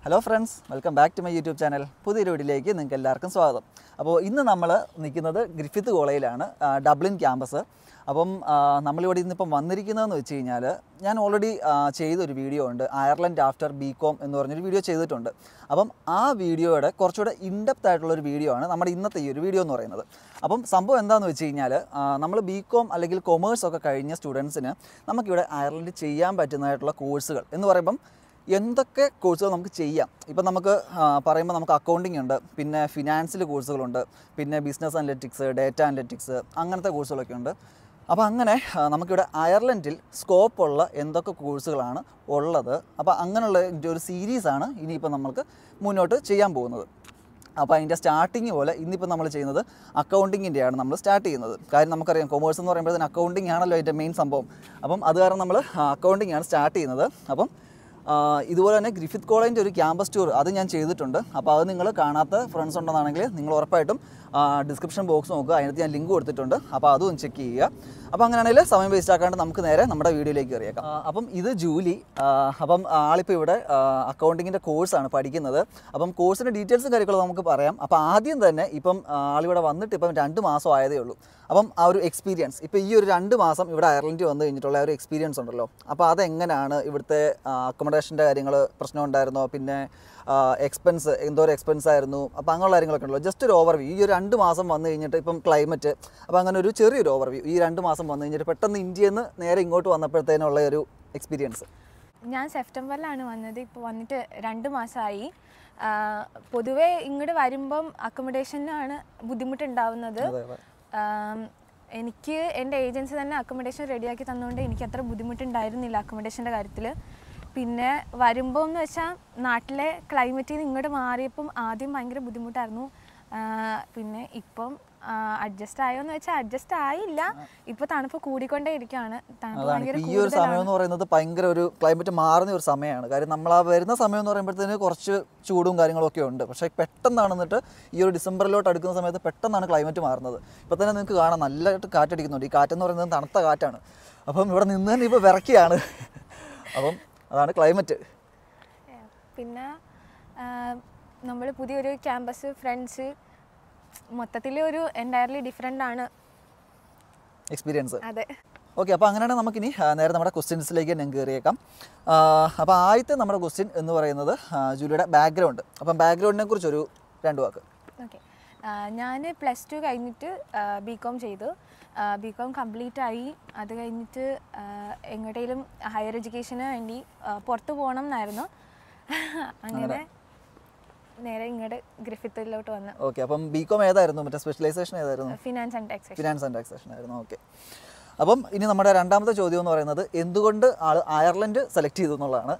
Hello friends welcome back to my YouTube channel പുതിയൊരു വീഡിയോയിലേക്ക് നിങ്ങൾക്ക് എല്ലാവർക്കും സ്വാഗതം അപ്പോൾ ഇന്ന് നമ്മൾ നിൽക്കുന്നത് ഗ്രിഫിത്ത് കോളേജിലാണ് ആ, ഡബ്ലിൻ ക്യാമ്പസ് അപ്പം ആ, നമ്മളിവിടെ ഇന്നിപ്പം വന്നിരിക്കുന്നതെന്ന് വെച്ച് കഴിഞ്ഞാൽ ഞാൻ ഓൾറെഡി ചെയ്തൊരു വീഡിയോ ഉണ്ട് അയർലൻഡ് ആഫ്റ്റർ ബി കോം എന്ന് പറഞ്ഞൊരു വീഡിയോ ചെയ്തിട്ടുണ്ട് അപ്പം ആ വീഡിയോയുടെ കുറച്ചുകൂടെ ഇൻഡെപ്ത് ആയിട്ടുള്ളൊരു വീഡിയോ ആണ് നമ്മുടെ ഇന്നത്തെ ഈ ഒരു വീഡിയോ എന്ന് പറയുന്നത് അപ്പം സംഭവം എന്താണെന്ന് വെച്ച് കഴിഞ്ഞാൽ നമ്മൾ ബി കോം അല്ലെങ്കിൽ കൊമേഴ്സ് ഒക്കെ കഴിഞ്ഞ സ്റ്റുഡൻസിന് നമുക്കിവിടെ അയർലൻഡിൽ ചെയ്യാൻ പറ്റുന്നതായിട്ടുള്ള കോഴ്സുകൾ എന്ന് പറയുമ്പം എന്തൊക്കെ കോഴ്സുകൾ നമുക്ക് ചെയ്യാം ഇപ്പം നമുക്ക് ആ, പറയുമ്പോൾ നമുക്ക് അക്കൗണ്ടിങ് ഉണ്ട് പിന്നെ ഫിനാൻസിൽ കോഴ്സുകളുണ്ട് പിന്നെ ബിസിനസ് അനലറ്റിക്സ് ഡേറ്റ അനലറ്റിക്സ് അങ്ങനത്തെ കോഴ്സുകളൊക്കെ ഉണ്ട് അപ്പോൾ അങ്ങനെ ആ, നമുക്കിവിടെ അയർലൻഡിൽ സ്കോപ്പുള്ള എന്തൊക്കെ കോഴ്സുകളാണ് ഉള്ളത് അപ്പോൾ അങ്ങനെയുള്ള ഒരു സീരീസാണ് ഇനിയിപ്പോൾ നമുക്ക് മുന്നോട്ട് ചെയ്യാൻ പോകുന്നത് അപ്പോൾ അതിൻ്റെ സ്റ്റാർട്ടിങ് പോലെ ഇന്നിപ്പോൾ നമ്മൾ ചെയ്യുന്നത് അക്കൗണ്ടിങ്ങിൻ്റെയാണ് നമ്മൾ സ്റ്റാർട്ട് ചെയ്യുന്നത് കാര്യം നമുക്കറിയാം കൊമേഴ്സ് എന്ന് പറയുമ്പോഴത്തേന് അക്കൗണ്ടിങ് ആണല്ലോ അതിൻ്റെ മെയിൻ സംഭവം അപ്പം അത് കാരണം നമ്മൾ അക്കൗണ്ടിങ് ആണ് സ്റ്റാർട്ട് ചെയ്യുന്നത് അപ്പം ആ, ഇതുപോലെ തന്നെ ഗ്രിഫിത്ത് കോളേജിൻ്റെ ഒരു ക്യാമ്പസ് ടൂർ അത് ഞാൻ ചെയ്തിട്ടുണ്ട് അപ്പോൾ അത് നിങ്ങൾ കാണാത്ത ഫ്രണ്ട്സ് ഉണ്ടെന്നാണെങ്കിൽ നിങ്ങൾ ഉറപ്പായിട്ടും ഡിസ്ക്രിപ്ഷൻ ബോക്സ് നോക്കുക അതിനകത്ത് ഞാൻ ലിങ്ക് കൊടുത്തിട്ടുണ്ട് അപ്പോൾ അതും ചെക്ക് ചെയ്യുക അപ്പോൾ അങ്ങനെയാണെങ്കിൽ സമയം വേസ്റ്റ് ആക്കാണ്ട് നമുക്ക് നേരെ നമ്മുടെ വീഡിയോയിലേക്ക് കയറിയേക്കാം ആ, അപ്പം ഇത് ജൂലി ആ, അപ്പം ആളിപ്പോൾ ഇവിടെ അക്കൗണ്ടിങ്ങിൻ്റെ കോഴ്സാണ് പഠിക്കുന്നത് അപ്പം കോഴ്സിൻ്റെ ഡീറ്റെയിൽസും കാര്യങ്ങളും നമുക്ക് പറയാം അപ്പോൾ ആദ്യം തന്നെ ഇപ്പം ആ, ആളിവിടെ വന്നിട്ട് ഇപ്പം രണ്ട് മാസം ആയതേ ഉള്ളൂ അപ്പം ആ ഒരു എക്സ്പീരിയൻസ് ഇപ്പോൾ ഈ ഒരു രണ്ട് മാസം ഇവിടെ അയർലൻഡിൽ വന്നു കഴിഞ്ഞിട്ടുള്ള ആ ഒരു എക്സ്പീരിയൻസ് ഉണ്ടല്ലോ അപ്പോൾ അതെങ്ങനെയാണ് ഇവിടുത്തെ അക്കോമഡേഷൻ്റെ കാര്യങ്ങൾ പ്രശ്നം ഉണ്ടായിരുന്നോ പിന്നെ എക്സ്പെൻസ് എന്തോരം എക്സ്പെൻസ് ആയിരുന്നു അപ്പോൾ അങ്ങനെയുള്ള കാര്യങ്ങളൊക്കെ ഉണ്ടല്ലോ ജസ്റ്റ് ഒരു ഓവർവ്യൂ ഈ ഒരു രണ്ട് മാസം വന്നു കഴിഞ്ഞിട്ട് ഇപ്പം ക്ലൈമറ്റ് അപ്പോൾ അങ്ങനെ ഒരു ചെറിയൊരു ഓവർവ്യൂ ഈ രണ്ട് മാസം വന്നു കഴിഞ്ഞിട്ട് പെട്ടെന്ന് ഇന്ത്യയിൽ നിന്ന് നേരെ ഇങ്ങോട്ട് വന്നപ്പോഴത്തേനുള്ള ഒരു എക്സ്പീരിയൻസ് ഞാൻ സെപ്റ്റംബറിലാണ് വന്നത് ഇപ്പോൾ വന്നിട്ട് രണ്ട് മാസമായി ആഹ് പൊതുവേ ഇങ്ങോട്ട് വരുമ്പം അക്കോമഡേഷനിലാണ് ബുദ്ധിമുട്ടുണ്ടാവുന്നത് അതെ അതെ ആം, എനിക്ക് എൻ്റെ ഏജൻസി തന്നെ അക്കോമഡേഷൻ റെഡിയാക്കി തന്നുകൊണ്ട് എനിക്ക് അത്ര ബുദ്ധിമുട്ടുണ്ടായിരുന്നില്ല അക്കോമഡേഷൻ്റെ കാര്യത്തിൽ പിന്നെ വരുമ്പോൾ എന്ന് വെച്ചാൽ നാട്ടിലെ ക്ലൈമറ്റിൽ നിന്ന് ഇങ്ങോട്ട് മാറിയപ്പം ആദ്യം ഭയങ്കര ബുദ്ധിമുട്ടായിരുന്നു ആഹ് പിന്നെ ഇപ്പം അഡ്ജസ്റ്റ് ആയോ എന്ന് വെച്ചാൽ അഡ്ജസ്റ്റ് ആയില്ല ഇപ്പോൾ തണുപ്പ് കൂടിക്കൊണ്ടേ ഇരിക്കുകയാണ് തണുപ്പ് അതാണ് ഭയങ്കര ഇപ്പൊ ഈ ഒരു സമയം എന്ന് പറയുന്നത് ഭയങ്കര ഒരു ക്ലൈമറ്റ് മാറുന്ന ഒരു സമയമാണ് കാര്യം നമ്മൾ ആ വരുന്ന സമയം എന്ന് പറയുമ്പോഴത്തേന് കുറച്ച് ചൂടും കാര്യങ്ങളൊക്കെ ഉണ്ട് പക്ഷേ പെട്ടെന്നാണ് എന്നിട്ട് ഈ ഒരു ഡിസംബറിലോട്ട് അടുക്കുന്ന സമയത്ത് പെട്ടെന്നാണ് ക്ലൈമറ്റ് മാറുന്നത് ഇപ്പം തന്നെ നിങ്ങൾക്ക് കാണാം നല്ലതായിട്ട് കാറ്റടിക്കുന്നുണ്ട് ഈ കാറ്റെന്ന് പറയുന്നത് തണുത്ത കാറ്റാണ് അപ്പം ഇവിടെ നിന്ന് തന്നെ ഇപ്പോൾ വിറക്കുകയാണ് അപ്പം അതാണ് ക്ലൈമറ്റ് പിന്നെ നമ്മൾ പുതിയൊരു ക്യാമ്പസ് ഫ്രണ്ട്സ് മൊത്തത്തിൽ ഒരു എൻറ്റയർലി ഡിഫറെൻ്റ് ആണ് എക്സ്പീരിയൻസ് അതെ ഓക്കെ അപ്പോൾ അങ്ങനെയാണെങ്കിൽ നമുക്കിനി ആ, നേരെ നമ്മുടെ ക്വസ്റ്റ്യൻസിലേക്ക് ഞാൻ കയറിയേക്കാം അപ്പോൾ ആദ്യത്തെ നമ്മുടെ ക്വസ്റ്റ്യൻ എന്ന് പറയുന്നത് ആ, ജൂലിയുടെ ബാക്ക്ഗ്രൗണ്ട് അപ്പം ബാക്ക്ഗ്രൗണ്ടിനെ കുറിച്ചൊരു രണ്ട് വാക്ക് ഓക്കെ ഞാൻ പ്ലസ് ടു കഴിഞ്ഞിട്ട് ബി കോം ചെയ്തു ബി കോം കംപ്ലീറ്റ് ആയി അത് കഴിഞ്ഞിട്ട് എങ്ങോട്ടേലും ഹയർ എഡ്യൂക്കേഷന് വേണ്ടി ആ, പുറത്ത് പോകണം എന്നായിരുന്നു അങ്ങനെ നേരെ ഇങ്ങോട്ട് ഗ്രിഫിത്തിലോട്ട് വന്ന് ഓക്കെ അപ്പം ബി കോം ഏതായിരുന്നു മറ്റേ സ്പെഷ്യലൈസേഷൻ ഏതായിരുന്നു finance and taxation finance and taxation ആയിരുന്നു ഓക്കെ അപ്പം ഇനി നമ്മുടെ രണ്ടാമത്തെ ചോദ്യം എന്ന് പറയുന്നത് എന്തുകൊണ്ട് ആൾ അയർലൻഡ് സെലക്ട് ചെയ്തു എന്നുള്ളതാണ്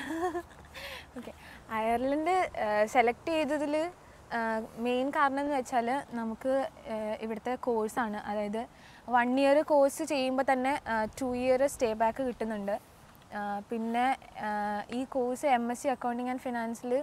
ഓക്കെ അയർലൻഡ് സെലക്ട് ചെയ്തതിൽ മെയിൻ കാരണം എന്ന് വെച്ചാൽ നമുക്ക് ആ, ഇവിടുത്തെ കോഴ്സാണ് അതായത് വൺ ഇയർ കോഴ്സ് ചെയ്യുമ്പോൾ തന്നെ ടു ഇയർ സ്റ്റേ ബാക്ക് കിട്ടുന്നുണ്ട് ആ, പിന്നെ ആ, ഈ course M S C accounting and ഫിനാൻസിൽ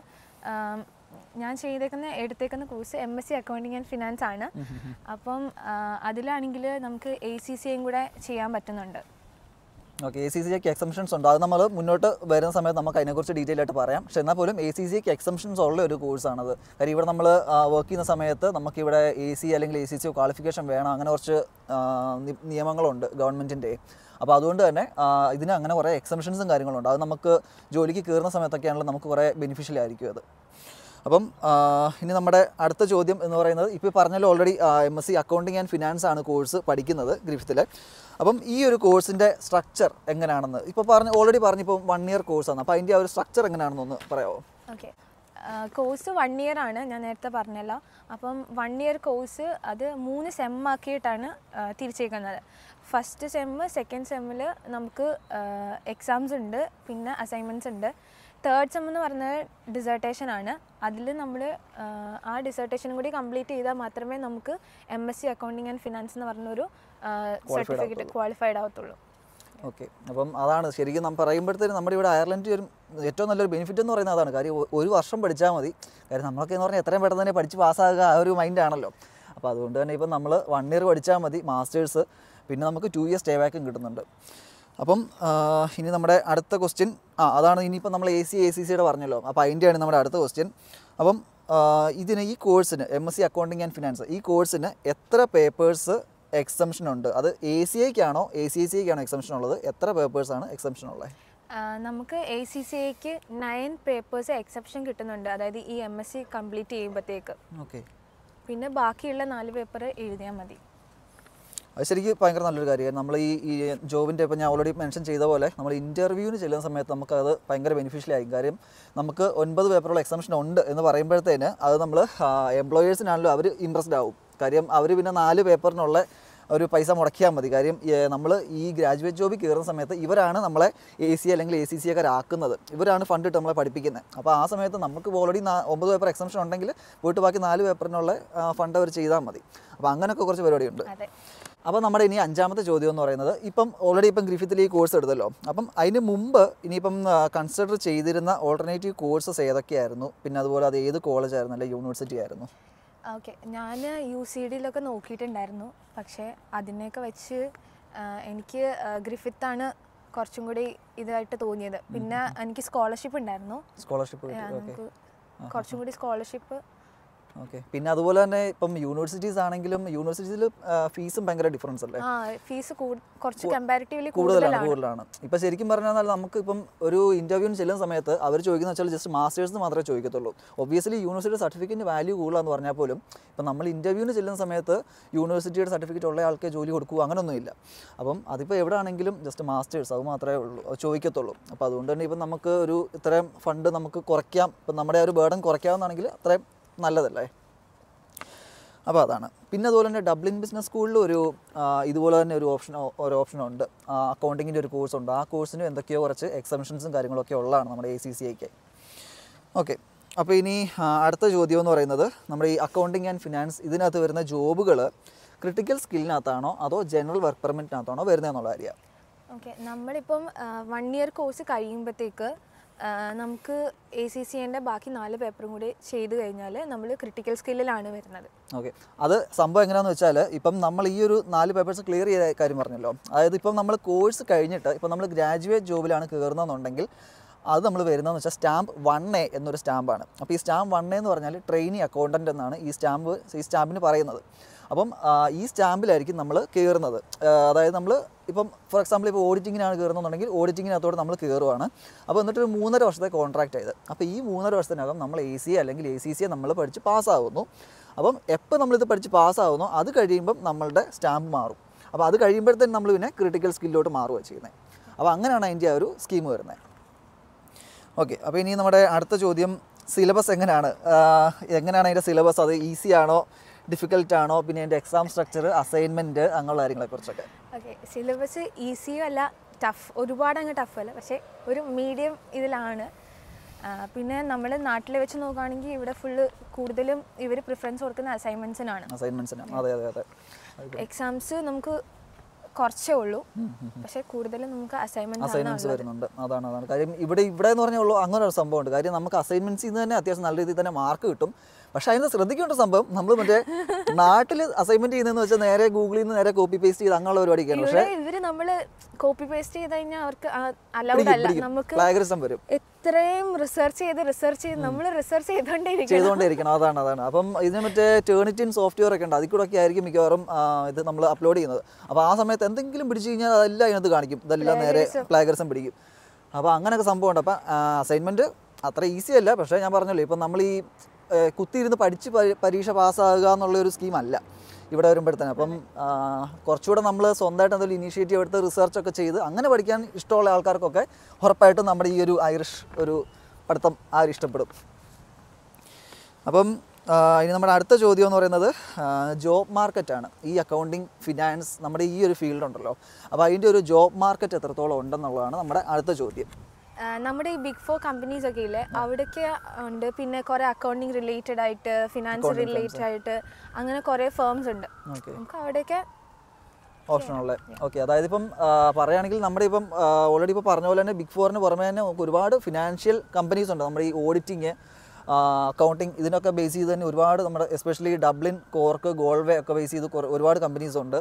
ഞാൻ ചെയ്തേക്കുന്ന എടുത്തേക്കുന്ന course M S C accounting and finance ആണ് അപ്പം അതിലാണെങ്കിൽ നമുക്ക് എ സി സിയും കൂടെ ചെയ്യാൻ പറ്റുന്നുണ്ട് ഓക്കെ എ സി സി ഒക്കെ എക്സംഷൻസ് ഉണ്ട് അത് നമ്മൾ മുന്നോട്ട് വരുന്ന സമയത്ത് നമുക്ക് അതിനെക്കുറിച്ച് ഡീറ്റെയിൽ ആയിട്ട് പറയാം പക്ഷേ എന്നാൽ പോലും എ സി സിക്ക് എക്സംഷൻസ് ഉള്ള ഒരു കോഴ്സാണത് കാര്യം ഇവിടെ നമ്മൾ വർക്ക് ചെയ്യുന്ന സമയത്ത് നമുക്കിവിടെ എ സി അല്ലെങ്കിൽ എ സി സി ക്വാളിഫിക്കേഷൻ വേണം അങ്ങനെ കുറച്ച് ആ, നി- നിയമങ്ങളുണ്ട് ഗവൺമെൻറ്റിൻ്റെ അപ്പോൾ അതുകൊണ്ട് തന്നെ ആ, ഇതിന് അങ്ങനെ കുറേ എക്സംഷൻസും കാര്യങ്ങളുണ്ട് അത് നമുക്ക് ജോലിക്ക് കയറുന്ന സമയത്തൊക്കെയാണല്ലോ നമുക്ക് കുറേ ബെനിഫിഷ്യൽ ആയിരിക്കും അത് അപ്പം ആ, ഇനി നമ്മുടെ അടുത്ത ചോദ്യം എന്ന് പറയുന്നത് ഇപ്പോൾ പറഞ്ഞല്ലോ already M S C accounting and finance ആണ് കോഴ്സ് പഠിക്കുന്നത് ഗ്രിഫിത്തിൽ അപ്പം ഈ ഒരു കോഴ്സിൻ്റെ സ്ട്രക്ചർ എങ്ങനെയാണെന്ന് ഇപ്പോൾ പറഞ്ഞ് ഓൾറെഡി പറഞ്ഞിപ്പോൾ വൺ ഇയർ കോഴ്സാണ് അപ്പോൾ അതിൻ്റെ ആ ഒരു സ്ട്രക്ചർ എങ്ങനെയാണെന്നൊന്ന് പറയാമോ ഓക്കെ കോഴ്സ് വൺ ഇയർ ആണ് ഞാൻ നേരത്തെ പറഞ്ഞല്ലോ അപ്പം വൺ ഇയർ കോഴ്സ് അത് മൂന്ന് സെം ആക്കിയിട്ടാണ് ആ, തിരിച്ചേക്കുന്നത് ഫസ്റ്റ് സെമ്മ് സെക്കൻഡ് സെമ്മിൽ നമുക്ക് എക്സാംസ് ഉണ്ട് പിന്നെ അസൈൻമെൻറ്റ്സ് ഉണ്ട് തേർഡ് സെം എന്ന് പറയുന്നത് ഡിസർട്ടേഷൻ ആണ് അതിൽ നമ്മൾ ആ ഡിസർട്ടേഷനും കൂടി കംപ്ലീറ്റ് ചെയ്താൽ മാത്രമേ നമുക്ക് M S C accounting and finance എന്ന് പറഞ്ഞൊരു സർട്ടിഫിക്കറ്റ് ക്വാളിഫൈഡ് ആവത്തുള്ളൂ ഓക്കെ അപ്പം അതാണ് ശരിക്കും നമ്മൾ പറയുമ്പോഴത്തേനും നമ്മുടെ ഇവിടെ അയർലൻഡിൽ ഒരു ഏറ്റവും നല്ലൊരു ബെനിഫിറ്റ് എന്ന് പറയുന്നത് അതാണ് കാര്യം ഒ- ഒരു വർഷം പഠിച്ചാൽ മതി കാര്യം നമ്മളൊക്കെ എന്ന് പറഞ്ഞാൽ എത്രയും പെട്ടെന്ന് തന്നെ പഠിച്ച് പാസ്സാകുക ആ ഒരു മൈൻഡാണല്ലോ അപ്പോൾ അതുകൊണ്ട് തന്നെ ഇപ്പം നമ്മൾ വൺ ഇയർ പഠിച്ചാൽ മതി മാസ്റ്റേഴ്സ് പിന്നെ നമുക്ക് ടു ഇയർ സ്റ്റേ ബാക്കും കിട്ടുന്നുണ്ട് അപ്പം ആ, ഇനി നമ്മുടെ അടുത്ത ക്വസ്റ്റ്യൻ ആ അതാണ് ഇനിയിപ്പോൾ നമ്മൾ എ സി എ സി സിയുടെ പറഞ്ഞല്ലോ അപ്പോൾ അതിൻ്റെയാണ് നമ്മുടെ അടുത്ത ക്വസ്റ്റ്യൻ അപ്പം ആ, ഇതിന് ഈ കോഴ്സിന് M S C accounting and finance ഈ കോഴ്സിന് എത്ര പേപ്പേഴ്സ് എക്സംഷൻ ഉണ്ട് അത് എ സി ഐക്കാണോ എ സി സി ഐക്കാണോ എക്സംഷൻ ഉള്ളത് എത്ര പേപ്പേഴ്സാണ് എക്സംഷൻ ഉള്ളത് ആ, നമുക്ക് എ സി സി ഐക്ക് നയൻ പേപ്പേഴ്സ് എക്സെപ്ഷൻ കിട്ടുന്നുണ്ട് അതായത് ഈ എം എസ് സി കംപ്ലീറ്റ് ചെയ്യുമ്പോഴത്തേക്ക് ഓക്കെ പിന്നെ ബാക്കിയുള്ള നാല് പേപ്പർ എഴുതിയാൽ മതി അത് ശരിക്കും ഭയങ്കര നല്ലൊരു കാര്യമാണ് നമ്മൾ ഈ ഈ ജോബിൻ്റെ ഇപ്പോൾ ഞാൻ ഓൾറെഡി മെൻഷൻ ചെയ്ത പോലെ നമ്മൾ ഇൻ്റർവ്യൂവിന് ചെല്ലുന്ന സമയത്ത് നമുക്ക് അത് ഭയങ്കര ബെനിഫിഷ്യൽ ആയിരിക്കും കാര്യം നമുക്ക് ഒൻപത് പേപ്പറുള്ള എക്സംഷൻ ഉണ്ട് എന്ന് പറയുമ്പോഴത്തേന് അത് നമ്മൾ എംപ്ലോയേഴ്സിനാണല്ലോ അവർ ഇമ്പ്രസ്ഡ് ആവും കാര്യം അവർ പിന്നെ നാല് പേപ്പറിനുള്ള ഒരു പൈസ മുടക്കിയാൽ മതി കാര്യം നമ്മൾ ഈ ഗ്രാജുവേറ്റ് ജോബിൽ കയറുന്ന സമയത്ത് ഇവരാണ് നമ്മളെ എ സി അല്ലെങ്കിൽ എ സി സി ഒക്കെ ആക്കുന്നത് ഇവരാണ് ഫണ്ട് ഇട്ട് നമ്മളെ പഠിപ്പിക്കുന്നത് അപ്പോൾ ആ സമയത്ത് നമുക്ക് ഓൾറെഡി ഒമ്പത് പേപ്പർ എക്സംഷൻ ഉണ്ടെങ്കിൽ പോയിട്ട് ബാക്കി നാല് പേപ്പറിനുള്ള ഫണ്ട് അവർ ചെയ്താൽ മതി അപ്പോൾ അങ്ങനെയൊക്കെ കുറച്ച് പരിപാടിയുണ്ട് അതെ അപ്പോൾ നമ്മുടെ ഇനി അഞ്ചാമത്തെ ചോദ്യം എന്ന് പറയുന്നത് ഇപ്പം ഓൾറെഡി ഇപ്പം ഗ്രിഫിത്തിൽ ഈ കോഴ്സ് എടുത്തല്ലോ അപ്പം അതിന് മുമ്പ് ഇനിയിപ്പം കൺസിഡർ ചെയ്തിരുന്ന ഓൾട്ടർനേറ്റീവ് കോഴ്സസ് ഏതൊക്കെയായിരുന്നു പിന്നെ അതുപോലെ അത് ഏത് കോളേജ് ആയിരുന്നു അല്ലെങ്കിൽ യൂണിവേഴ്സിറ്റി ആയിരുന്നു ഓക്കെ ഞാൻ യു സി ഡിയിലൊക്കെ നോക്കിയിട്ടുണ്ടായിരുന്നു പക്ഷേ അതിനെയൊക്കെ വെച്ച് ആ, എനിക്ക് ഗ്രിഫിത്താണ് കുറച്ചും കൂടി ഇതായിട്ട് തോന്നിയത് പിന്നെ എനിക്ക് സ്കോളർഷിപ്പ് ഉണ്ടായിരുന്നു സ്കോളർഷിപ്പ് ആ, കിട്ടി ഓക്കെ നമുക്ക് കുറച്ചും കൂടി സ്കോളർഷിപ്പ് ഓക്കെ പിന്നെ അതുപോലെ തന്നെ ഇപ്പം യൂണിവേഴ്സിറ്റീസ് ആണെങ്കിലും യൂണിവേഴ്സിറ്റീസിൽ ഫീസും ഭയങ്കര ഡിഫറൻസ് അല്ലേ ആ ഫീസ് കുറച്ച് കമ്പാരിറ്റീവ്ലി കൂടുതലാണ് കൂടുതലാണ് കൂടുതലാണ് ഇപ്പം ശരിക്കും പറഞ്ഞാൽ നമുക്ക് ഇപ്പം ഒരു ഇൻ്റർവ്യൂവിന് ചെല്ലുന്ന സമയത്ത് അവർ ചോദിക്കുന്ന വെച്ചാൽ ജസ്റ്റ് മാസ്റ്റേഴ്സ് മാത്രമേ ചോദിക്കത്തുള്ളൂ ഒബ്വിയസ്ലി യൂണിവേഴ്സിറ്റി സർട്ടിഫിക്കറ്റിന് വാല്യൂ കൂടുതലാന്ന് പറഞ്ഞാൽ പോലും ഇപ്പം നമ്മൾ ഇൻ്റർവ്യൂവിന് ചെല്ലുന്ന സമയത്ത് യൂണിവേഴ്സിറ്റിയുടെ സർട്ടിഫിക്കറ്റ് ഉള്ള ആൾക്ക് ജോലി കൊടുക്കുക അങ്ങനെയൊന്നുമില്ല അപ്പം അതിപ്പോൾ എവിടെ ആണെങ്കിലും ജസ്റ്റ് മാസ്റ്റേഴ്സ് അത് മാത്രമേ ഉള്ളൂ അത് ചോദിക്കത്തുള്ളൂ അപ്പോൾ അതുകൊണ്ട് തന്നെ ഇപ്പം നമുക്ക് ഒരു ഇത്രയും ഫണ്ട് നമുക്ക് കുറയ്ക്കാം ഇപ്പം നമ്മുടെ ആ ഒരു ബേർഡൻ കുറയ്ക്കാമെന്നാണെങ്കിൽ അത്രയും നല്ലതല്ലേ അപ്പോൾ അതാണ് പിന്നെ അതുപോലെ തന്നെ ഡബ്ലിൻ ബിസിനസ് സ്കൂളിൽ ഒരു ആ, ഇതുപോലെ തന്നെ ഒരു ഓപ്ഷൻ ഒരു ഓപ്ഷൻ ഉണ്ട് അക്കൗണ്ടിങ്ങിൻ്റെ ഒരു കോഴ്സ് ഉണ്ട് ആ കോഴ്സിന് എന്തൊക്കെയോ കുറച്ച് എക്സംഷൻസും കാര്യങ്ങളൊക്കെ ഉള്ളതാണ് നമ്മുടെ എ സി സി ഐക്ക് ഓക്കെ അപ്പോൾ ഇനി ആ, അടുത്ത ചോദ്യം എന്ന് പറയുന്നത് നമ്മുടെ ഈ അക്കൗണ്ടിങ് ആൻഡ് ഫിനാൻസ് ഇതിനകത്ത് വരുന്ന ജോബുകൾ ക്രിട്ടിക്കൽ സ്കില്ലിനകത്താണോ അതോ ജനറൽ വർക്ക് പെർമിറ്റിനകത്താണോ വരുന്നതെന്നുള്ള കാര്യമാണ് ഓക്കെ നമ്മളിപ്പം വൺ ഇയർ കോഴ്സ് കഴിയുമ്പോഴത്തേക്ക് നമുക്ക് എ സി സി എൻ്റെ ബാക്കി നാല് പേപ്പറും കൂടി ചെയ്ത് കഴിഞ്ഞാൽ നമ്മൾ ക്രിട്ടിക്കൽ സ്കില്ലിലാണ് വരുന്നത് ഓക്കെ അത് സംഭവം എങ്ങനെയാണെന്ന് വെച്ചാൽ ഇപ്പം നമ്മൾ ഈ ഒരു നാല് പേപ്പേഴ്സ് ക്ലിയർ ചെയ്ത കാര്യം പറഞ്ഞല്ലോ അതായത് ഇപ്പം നമ്മൾ കോഴ്സ് കഴിഞ്ഞിട്ട് ഇപ്പം നമ്മൾ ഗ്രാജുവേറ്റ് ജോബിലാണ് കയറുന്നതെന്നുണ്ടെങ്കിൽ അത് നമ്മൾ വരുന്നതെന്ന് വെച്ചാൽ സ്റ്റാമ്പ് വൺ എ എന്നൊരു സ്റ്റാമ്പാണ് അപ്പോൾ ഈ സ്റ്റാമ്പ് വൺ എ എന്ന് പറഞ്ഞാൽ ട്രെയിനി അക്കൗണ്ടൻ്റ് എന്നാണ് ഈ സ്റ്റാമ്പ് ഈ സ്റ്റാമ്പിന് പറയുന്നത് അപ്പം ആ, ഈ സ്റ്റാമ്പിലായിരിക്കും നമ്മൾ കയറുന്നത് ആ, അതായത് നമ്മൾ ഇപ്പം ഫോർ എക്സാമ്പിൾ ഇപ്പോൾ ഓഡിറ്റിങ്ങിനാണ് കയറുന്നതെന്നുണ്ടെങ്കിൽ ഓഡിറ്റിങ്ങിനകത്തോടെ നമ്മൾ കയറുവാണ് അപ്പോൾ എന്നിട്ട് ഒരു മൂന്നര വർഷത്തെ കോൺട്രാക്ട് ആയത് അപ്പോൾ ഈ മൂന്നര വർഷത്തിനകം നമ്മൾ എ സി അല്ലെങ്കിൽ എ സി സിയെ നമ്മൾ പഠിച്ച് പാസ്സാവുന്നു അപ്പം എപ്പോൾ നമ്മളിത് പഠിച്ച് പാസ്സാവുന്നോ അത് കഴിയുമ്പം നമ്മളുടെ സ്റ്റാമ്പ് മാറും അപ്പോൾ അത് കഴിയുമ്പോഴത്തേനും നമ്മൾ പിന്നെ ക്രിട്ടിക്കൽ സ്കില്ലോട്ട് മാറുകയാണ് ചെയ്യുന്നത് അപ്പോൾ അങ്ങനെയാണ് അതിൻ്റെ ആ ഒരു സ്കീം വരുന്നത് ഓക്കെ അപ്പോൾ ഇനി നമ്മുടെ അടുത്ത ചോദ്യം സിലബസ് എങ്ങനെയാണ് ആഹ് എങ്ങനെയാണ് അതിൻ്റെ സിലബസ് അത് ഈസി ആണോ ഡിഫിക്കൽട്ട് ആണോ പിന്നെ അതിൻ്റെ എക്സാം സ്ട്രക്ചർ അസൈൻമെൻറ്റ് അങ്ങനെയുള്ള കാര്യങ്ങളെക്കുറിച്ചൊക്കെ ഓക്കെ സിലബസ് ഈസിയും അല്ല ടഫ് ഒരുപാട് അങ്ങ് ടഫ് അല്ല പക്ഷേ ഒരു മീഡിയം ഇതിലാണ് ആ, പിന്നെ നമ്മൾ നാട്ടിൽ വെച്ച് നോക്കുകയാണെങ്കിൽ ഇവിടെ ഫുള്ള് കൂടുതലും ഇവർ പ്രിഫറൻസ് കൊടുക്കുന്ന അസൈൻമെൻറ്റ്സിനാണ് അസൈൻമെൻറ്റ്സിന് അതെ അതെ അതെ എക്സാംസ് നമുക്ക് കുറച്ചേ ഉള്ളൂ പക്ഷേ കൂടുതലും നമുക്ക് അസൈൻമെൻറ്റ്സ് ആണ് അസൈൻമെന്റ്സ് വരുന്നുണ്ട് അതാണ് അതാണ് കാര്യം ഇവിടെ ഇവിടെ എന്ന് പറഞ്ഞാൽ ഉള്ളൂ അങ്ങനെ ഒരു സംഭവമുണ്ട് കാര്യം നമുക്ക് അസൈൻമെന്റ്സിൽ നിന്ന് തന്നെ അത്യാവശ്യം നല്ല രീതിയിൽ തന്നെ മാർക്ക് കിട്ടും പക്ഷേ അതിന് ശ്രദ്ധിക്കേണ്ട സംഭവം നമ്മൾ മറ്റേ നാട്ടിൽ അസൈൻമെന്റ് ചെയ്യുന്നതെന്ന് വെച്ചാൽ നേരെ ഗൂഗിളിൽ നിന്ന് നേരെ കോപ്പി പേസ്റ്റ് ചെയ്ത് അങ്ങനെയുള്ള പരിപാടിയൊക്കെയാണ് പക്ഷേ ഇവിടെ ഇവര് നമ്മള് കോപ്പി പേസ്റ്റ് ചെയ്ത് കഴിഞ്ഞാൽ അവർക്ക് അലൗഡ് അല്ല നമുക്ക് പ്ലാഗറിസം വരും എത്രയും റിസർച്ച് ചെയ്ത് റിസർച്ച് ചെയ്ത് നമ്മൾ റിസർച്ച് ചെയ്തോണ്ടേയിരിക്കണം ചെയ്തുകൊണ്ടേയിരിക്കണം അതാണ് അതാണ് അപ്പം ഇതിന് മറ്റേ ടേണിറ്റിൻ സോഫ്റ്റ്വെയർ ഒക്കെ ഉണ്ട് അതിൽ കൂടെ ഒക്കെ ആയിരിക്കും മിക്കവാറും ആ, ഇത് നമ്മൾ അപ്ലോഡ് ചെയ്യുന്നത് അപ്പോൾ ആ സമയത്ത് എന്തെങ്കിലും പിടിച്ചു കഴിഞ്ഞാൽ അതെല്ലാം അതിനകത്ത് കാണിക്കും ഇതെല്ലാം നേരെ പ്ലാഗറിസം പിടിക്കും അപ്പോൾ അങ്ങനെയൊക്കെ സംഭവമുണ്ട് അപ്പം അസൈൻമെൻറ്റ് അത്ര ഈസി അല്ല പക്ഷേ ഞാൻ പറഞ്ഞല്ലോ ഇപ്പം നമ്മൾ ഈ ഏ, കുത്തിയിരുന്ന് പഠിച്ച് പരി- പരീക്ഷ പാസ്സാകുക എന്നുള്ള ഒരു സ്കീം അല്ല ഇവിടെ വരുമ്പോഴത്തേന് അപ്പം ആ, കുറച്ചുകൂടെ നമ്മൾ സ്വന്തമായിട്ട് എന്തെങ്കിലും ഇനീഷ്യേറ്റീവ് എടുത്ത് റിസർച്ച് ഒക്കെ ചെയ്ത് അങ്ങനെ പഠിക്കാൻ ഇഷ്ടമുള്ള ആൾക്കാർക്കൊക്കെ ഉറപ്പായിട്ടും നമ്മുടെ ഈ ഒരു ഐറിഷ് ഒരു പഠിത്തം ആരും ഇഷ്ടപ്പെടും അപ്പം ആ, ഇനി നമ്മുടെ അടുത്ത ചോദ്യം എന്ന് പറയുന്നത് ജോബ് മാർക്കറ്റാണ് ഈ അക്കൗണ്ടിങ് ഫിനാൻസ് നമ്മുടെ ഈ ഒരു ഫീൽഡ് ഉണ്ടല്ലോ അപ്പോൾ അതിൻ്റെ ഒരു ജോബ് മാർക്കറ്റ് എത്രത്തോളം ഉണ്ടെന്നുള്ളതാണ് നമ്മുടെ അടുത്ത ചോദ്യം ആ, നമ്മുടെ ഈ ബിഗ് ഫോർ കമ്പനീസ് ഒക്കെ ഇല്ലേ അവിടേക്ക് ഉണ്ട് പിന്നെ കുറെ അക്കൗണ്ടിങ് റിലേറ്റഡ് ആയിട്ട് ഫിനാൻസ് റിലേറ്റഡ് ആയിട്ട് അങ്ങനെ കുറെ ഫേംസ് ഉണ്ട് ഓക്കെ നമുക്ക് അവിടെയൊക്കെ ഓപ്ഷനുള്ള ഓക്കെ അതായത് ഇപ്പം ആ, പറയുകയാണെങ്കിൽ നമ്മുടെ ഇപ്പം ഓൾറെഡി ഇപ്പോൾ പറഞ്ഞ പോലെ തന്നെ ബിഗ് ഫോറിന് പുറമെ തന്നെ നമുക്ക് ഒരുപാട് ഫിനാൻഷ്യൽ കമ്പനീസ് ഉണ്ട് നമ്മുടെ ഈ ഓഡിറ്റിങ് അക്കൗണ്ടിങ് ഇതിനൊക്കെ ബേസ് ചെയ്ത് തന്നെ ഒരുപാട് നമ്മുടെ എസ്പെഷ്യലി ഡബ്ലിൻ കോർക്ക് ഗോൾവേ ഒക്കെ ബേസ് ചെയ്ത് കുറേ- ഒരുപാട് കമ്പനീസ് ഉണ്ട്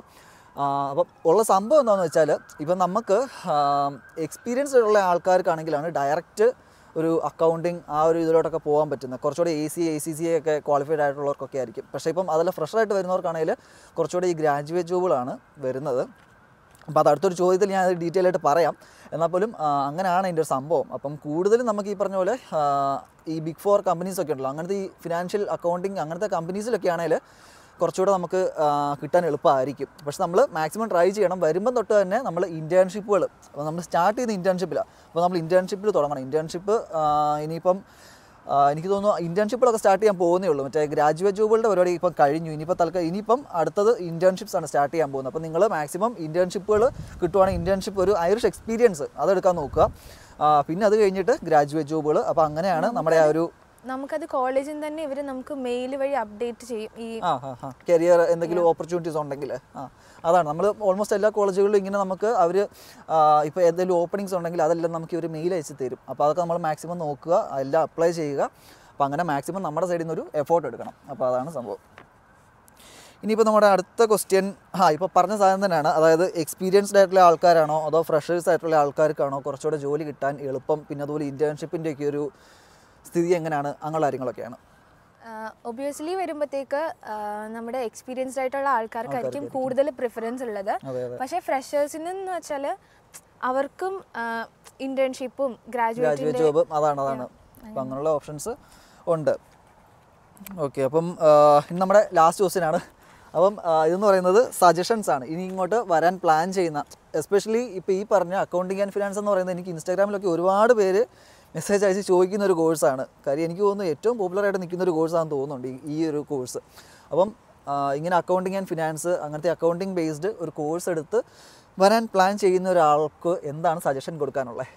അപ്പം ഉള്ള സംഭവം എന്താണെന്ന് വെച്ചാൽ ഇപ്പം നമുക്ക് എക്സ്പീരിയൻസ് ഉള്ള ആൾക്കാർക്കാണെങ്കിലാണ് ഡയറക്റ്റ് ഒരു അക്കൗണ്ടിങ് ആ ഒരു ഇതിലോട്ടൊക്കെ പോകാൻ പറ്റുന്നത് കുറച്ചുകൂടി A C A C C ഒക്കെ ക്വാളിഫൈഡ് ആയിട്ടുള്ളവർക്കൊക്കെ ആയിരിക്കും പക്ഷേ ഇപ്പം അതെല്ലാം ഫ്രഷറായിട്ട് വരുന്നവർക്കാണെങ്കിൽ കുറച്ചുകൂടി ഈ ഗ്രാജുവേറ്റ് ജോബുകളാണ് വരുന്നത് അപ്പോൾ അത് അടുത്തൊരു ചോദ്യത്തിൽ ഞാൻ അത് ഡീറ്റെയിൽ ആയിട്ട് പറയാം എന്നാൽ പോലും ആ, അങ്ങനെയാണ് അതിൻ്റെ ഒരു സംഭവം അപ്പം കൂടുതലും നമുക്ക് ഈ പറഞ്ഞ പോലെ ആ, ഈ ബിഗ് ഫോർ കമ്പനീസ് ഒക്കെ ഉണ്ടല്ലോ അങ്ങനത്തെ ഈ ഫിനാൻഷ്യൽ അക്കൗണ്ടിങ് അങ്ങനത്തെ കമ്പനീസിലൊക്കെ ആണെങ്കിൽ കുറച്ചുകൂടെ നമുക്ക് ആ, കിട്ടാൻ എളുപ്പമായിരിക്കും പക്ഷെ നമ്മൾ മാക്സിമം ട്രൈ ചെയ്യണം വരുമ്പം തൊട്ട് തന്നെ നമ്മൾ ഇൻറ്റേൺഷിപ്പുകൾ അപ്പോൾ നമ്മൾ സ്റ്റാർട്ട് ചെയ്യുന്ന ഇൻറ്റേൺഷിപ്പിലാണ് അപ്പോൾ നമ്മൾ ഇൻറ്റേൺഷിപ്പിൽ തുടങ്ങണം ഇൻറ്റേൺഷിപ്പ് ഇനിയിപ്പം ആ, എനിക്ക് തോന്നുന്നു ഇൻറ്റേൺഷിപ്പുകളൊക്കെ സ്റ്റാർട്ട് ചെയ്യാൻ പോകുന്നേ ഉള്ളൂ മറ്റേ ഗ്രാജുവേറ്റ് ജോബുകളുടെ പരിപാടി ഇപ്പം കഴിഞ്ഞു ഇനിയിപ്പോൾ തൽക്കാലം ഇനിയിപ്പം അടുത്തത് ഇൻറ്റേൺഷിപ്സ് ആണ് സ്റ്റാർട്ട് ചെയ്യാൻ പോകുന്നത് അപ്പോൾ നിങ്ങൾ മാക്സിമം ഇൻറ്റേൺഷിപ്പുകൾ കിട്ടുവാണെങ്കിൽ ഇൻറ്റേൺഷിപ്പ് ഒരു ഐറിഷ് എക്സ്പീരിയൻസ് അതെടുക്കാൻ നോക്കുക ആ, പിന്നെ അത് കഴിഞ്ഞിട്ട് ഗ്രാജുവേറ്റ് ജോബുകൾ അപ്പോൾ അങ്ങനെയാണ് നമ്മുടെ ആ ഒരു നമുക്കത് കോളേജിൽ നിന്ന് തന്നെ ഇവർ നമുക്ക് മെയിൽ വഴി അപ്ഡേറ്റ് ചെയ്യും ഈ ആ ആ ആ കരിയർ എന്തെങ്കിലും ഓപ്പർച്യൂണിറ്റീസ് ഉണ്ടെങ്കിൽ ആ അതാണ് നമ്മൾ ഓൾമോസ്റ്റ് എല്ലാ കോളേജുകളിലും ഇങ്ങനെ നമുക്ക് അവർ ഇപ്പോൾ എന്തെങ്കിലും ഓപ്പണിങ്സ് ഉണ്ടെങ്കിൽ അതെല്ലാം നമുക്ക് ഒരു മെയിൽ അയച്ച് തരും അപ്പോൾ അതൊക്കെ നമ്മൾ മാക്സിമം നോക്കുക എല്ലാം അപ്ലൈ ചെയ്യുക അപ്പോൾ അങ്ങനെ മാക്സിമം നമ്മുടെ സൈഡിൽ നിന്ന് ഒരു എഫോർട്ട് എടുക്കണം അപ്പോൾ അതാണ് സംഭവം ഇനിയിപ്പോൾ നമ്മുടെ അടുത്ത ക്വസ്റ്റ്യൻ ആ ഇപ്പോൾ പറഞ്ഞ സാധനം തന്നെയാണ് അതായത് എക്സ്പീരിയൻസ്ഡ് ആയിട്ടുള്ള ആൾക്കാരാണോ അതോ ഫ്രഷേഴ്സ് ആയിട്ടുള്ള ആൾക്കാർക്കാണോ കുറച്ചുകൂടെ ജോലി കിട്ടാൻ എളുപ്പം പിന്നെ അതുപോലെ ഇൻറ്റേൺഷിപ്പിൻ്റെ ഒക്കെ ഒരു സ്ഥിതി എങ്ങനെയാണ് അങ്ങനെയുള്ള കാര്യങ്ങളൊക്കെയാണ് ഒബിയസ്ലി വരുമ്പോഴത്തേക്ക് നമ്മുടെ എക്സ്പീരിയൻസ്ഡ് ആയിട്ടുള്ള ആൾക്കാർക്കായിരിക്കും കൂടുതൽ പ്രിഫറൻസ് ഉള്ളത് അതെ അതെ പക്ഷേ ഫ്രഷേഴ്സിന് എന്ന് വെച്ചാൽ അവർക്കും ഇന്റേൺഷിപ്പും ഗ്രാജുവേറ്റ് ഗ്രാജുവേറ്റിന്റെ ജോബ് അതാണ് അതാണ് അപ്പം അങ്ങനെയുള്ള ഓപ്ഷൻസ് ഉണ്ട് ഓക്കെ അപ്പം ആ, ഇനി നമ്മുടെ ലാസ്റ്റ് ക്വസ്റ്റ്യൻ ആണ് അപ്പം ആ, ഇതെന്ന് പറയുന്നത് സജഷൻസ് ആണ് ഇനി ഇങ്ങോട്ട് വരാൻ പ്ലാൻ ചെയ്യുന്ന എസ്പെഷ്യലി ഇപ്പോൾ ഈ പറഞ്ഞ അക്കൗണ്ടിങ് ആൻഡ് ഫിനാൻസ് എന്ന് പറയുന്നത് എനിക്ക് ഇൻസ്റ്റാഗ്രാമിലൊക്കെ ഒരുപാട് പേര് മെസ്സേജ് അയച്ച് ചോദിക്കുന്ന ഒരു കോഴ്സാണ് കാര്യം എനിക്ക് തോന്നുന്നു ഏറ്റവും പോപ്പുലറായിട്ട് നിൽക്കുന്ന ഒരു കോഴ്സാണെന്ന് തോന്നുന്നുണ്ട് ഈ- ഈ ഒരു കോഴ്സ് അപ്പം ആ, ഇങ്ങനെ അക്കൗണ്ടിങ് ആൻഡ് ഫിനാൻസ് അങ്ങനത്തെ അക്കൗണ്ടിങ് ബേസ്ഡ് ഒരു കോഴ്സ് എടുത്ത് വരാൻ പ്ലാൻ ചെയ്യുന്ന ഒരാൾക്ക് എന്താണ് സജഷൻ കൊടുക്കാനുള്ളത്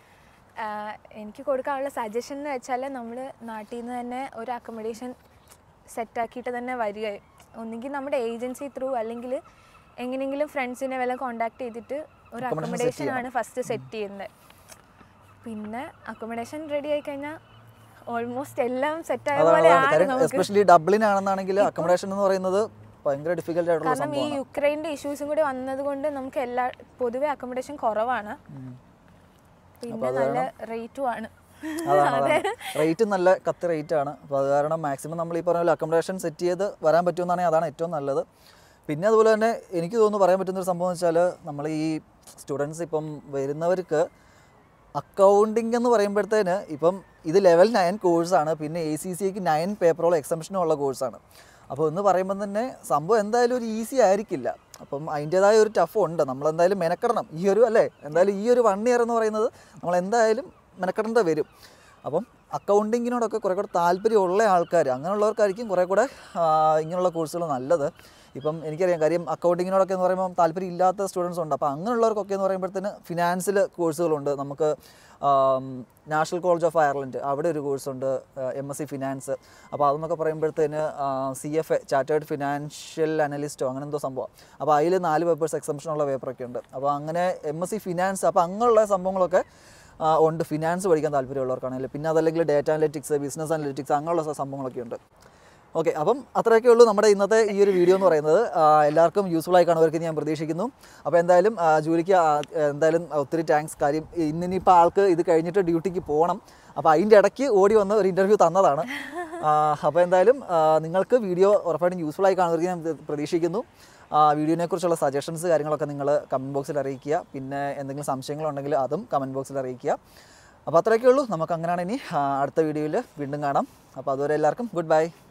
ആഹ് എനിക്ക് കൊടുക്കാനുള്ള സജഷൻ എന്ന് വെച്ചാൽ നമ്മൾ നാട്ടിൽ നിന്ന് തന്നെ ഒരു അക്കോമഡേഷൻ സെറ്റാക്കിയിട്ട് തന്നെ വരിക ഒന്നുകിൽ നമ്മുടെ ഏജൻസി ത്രൂ അല്ലെങ്കിൽ എങ്ങനെയെങ്കിലും ഫ്രണ്ട്സിനെ വല്ല കോണ്ടാക്ട് ചെയ്തിട്ട് ഒരു Accommodation set അക്കോമഡേഷൻ ചെയ്യണം. ആണ് ഫസ്റ്റ് സെറ്റ് ചെയ്യുന്നത് പിന്നെ അക്കോമഡേഷൻ റെഡി ആയി കഴിഞ്ഞാൽ ഓൾമോസ്റ്റ് എല്ലാം സെറ്റ് ആയ അതാണ് അതാണ് പോലെയാണ് കാര്യം നമുക്ക് എസ്പെഷ്യലി ഡബ്ലിൻ ആണെന്നാണെങ്കിൽ അക്കോമഡേഷൻ എന്ന് പറയുന്നത് ഭയങ്കര ഡിഫിക്കൽട്ട് ആയിട്ടുള്ള കാരണം ഈ സംഭവമാണ് യുക്രൈൻ്റെ ഇഷ്യൂസും കൂടി വന്നത് കൊണ്ട് നമുക്ക് എല്ലാ പൊതുവെ അക്കോമഡേഷൻ കുറവാണ് ഉം. പിന്നെ നല്ല റേറ്റും ആണ് അതാണ് അതാണ് റേറ്റ് നല്ല കത്ത് റേറ്റ് ആണ് അപ്പോൾ അത് കാരണം മാക്സിമം നമ്മൾ ഈ പറഞ്ഞ പോലെ അക്കോമഡേഷൻ സെറ്റ് ചെയ്ത് വരാൻ പറ്റുമെന്നാണെങ്കിൽ അതാണ് ഏറ്റവും നല്ലത് പിന്നെ അതുപോലെ തന്നെ എനിക്ക് തോന്നുന്നു പറയാൻ പറ്റുന്ന ഒരു സംഭവം എന്ന് വെച്ചാൽ നമ്മൾ ഈ സ്റ്റുഡൻസ് ഇപ്പം വരുന്നവർക്ക് അക്കൗണ്ടിങ് എന്ന് പറയുമ്പോഴത്തേന് ഇപ്പം ഇത് ലെവൽ നയൻ കോഴ്സാണ് പിന്നെ എ സി സിക്ക് നയൻ പേപ്പറോളം എക്സംഷനും ഉള്ള കോഴ്സാണ് അപ്പോൾ എന്ന് പറയുമ്പോൾ തന്നെ സംഭവം എന്തായാലും ഒരു ഈസി ആയിരിക്കില്ല അപ്പം അതിൻ്റേതായ ഒരു ടഫ് ഉണ്ട് നമ്മൾ എന്തായാലും മെനക്കെടണം ഈ ഒരു അല്ലേ എന്തായാലും ഈ ഒരു വൺ ഇയർ എന്ന് പറയുന്നത് നമ്മൾ എന്തായാലും മെനക്കെടേണ്ട വരും അപ്പം അക്കൗണ്ടിങ്ങിനോടൊക്കെ കുറേ കൂടെ താല്പര്യമുള്ള ആൾക്കാർ അങ്ങനെയുള്ളവർക്കായിരിക്കും കുറേ കൂടെ ആ, ഇങ്ങനെയുള്ള കോഴ്സുകൾ നല്ലത് ഇപ്പം എനിക്കറിയാം കാര്യം അക്കൗണ്ടിങ്ങിനോടൊക്കെ എന്ന് പറയുമ്പോൾ താല്പര്യം ഇല്ലാത്ത സ്റ്റുഡൻസ് ഉണ്ട് അപ്പോൾ അങ്ങനെയുള്ളവർക്കൊക്കെ എന്ന് പറയുമ്പോഴത്തേന് ഫിനാൻസിൽ കോഴ്സുകളുണ്ട് നമുക്ക് നാഷണൽ കോളേജ് ഓഫ് അയർലൻഡ് അവിടെ ഒരു കോഴ്സുണ്ട് എം എസ് സി ഫിനാൻസ് അപ്പോൾ അതെന്നൊക്കെ പറയുമ്പോഴത്തേന് C F A chartered financial അനലിസ്റ്റോ അങ്ങനെ എന്തോ സംഭവം അപ്പോൾ അതിൽ നാല് പേപ്പേഴ്സ് എക്സംഷനുള്ള പേപ്പറൊക്കെ ഉണ്ട് അപ്പോൾ അങ്ങനെ എം എസ് സി ഫിനാൻസ് അപ്പോൾ അങ്ങനെയുള്ള സംഭവങ്ങളൊക്കെ ആ, ഉണ്ട് ഫിനാൻസ് പഠിക്കാൻ താല്പര്യമുള്ളവർക്കാണെങ്കിൽ പിന്നെ അതല്ലെങ്കിൽ ഡേറ്റ അനലിറ്റിക്സ് ബിസിനസ് അനലിറ്റിക്സ് അങ്ങനെയുള്ള സ- സംഭവങ്ങളൊക്കെ ഉണ്ട് ഓക്കെ അപ്പം അത്രയൊക്കെ ഉള്ളൂ നമ്മുടെ ഇന്നത്തെ ഈ ഒരു വീഡിയോ എന്ന് പറയുന്നത് ആ, എല്ലാവർക്കും യൂസ്ഫുൾ ആയി കാണുമായിരിക്കും ഞാൻ പ്രതീക്ഷിക്കുന്നു അപ്പോൾ എന്തായാലും ആ, ജോലിക്ക് ആ, എന്തായാലും ഒത്തിരി താങ്ക്സ് കാര്യം ഇന്നിനിപ്പോൾ ആൾക്ക് ഇത് കഴിഞ്ഞിട്ട് ഡ്യൂട്ടിക്ക് പോകണം അപ്പോൾ അതിൻ്റെ ഇടയ്ക്ക് ഓടി വന്ന് ഒരു ഇൻ്റർവ്യൂ തന്നതാണ് അപ്പോൾ എന്തായാലും ആ, നിങ്ങൾക്ക് വീഡിയോ ഉറപ്പായിട്ടും യൂസ്ഫുൾ ആയി കാണുമായിരിക്കും ഞാൻ പ്ര- പ്രതീക്ഷിക്കുന്നു ആ, വീഡിയോനെ കുറിച്ചുള്ള സജഷൻസ് കാര്യങ്ങളൊക്കെ നിങ്ങൾ കമൻറ്റ് ബോക്സിൽ അറിയിക്കുക പിന്നെ എന്തെങ്കിലും സംശയങ്ങളുണ്ടെങ്കിൽ അതും കമൻറ്റ് ബോക്സിൽ അറിയിക്കുക അപ്പോൾ അത്രയൊക്കെ ഉള്ളൂ നമുക്ക് അങ്ങനെയാണ് ഇനി ആ, അടുത്ത വീഡിയോയിൽ വീണ്ടും കാണാം അപ്പോൾ അതുവരെ എല്ലാവർക്കും ഗുഡ് ബൈ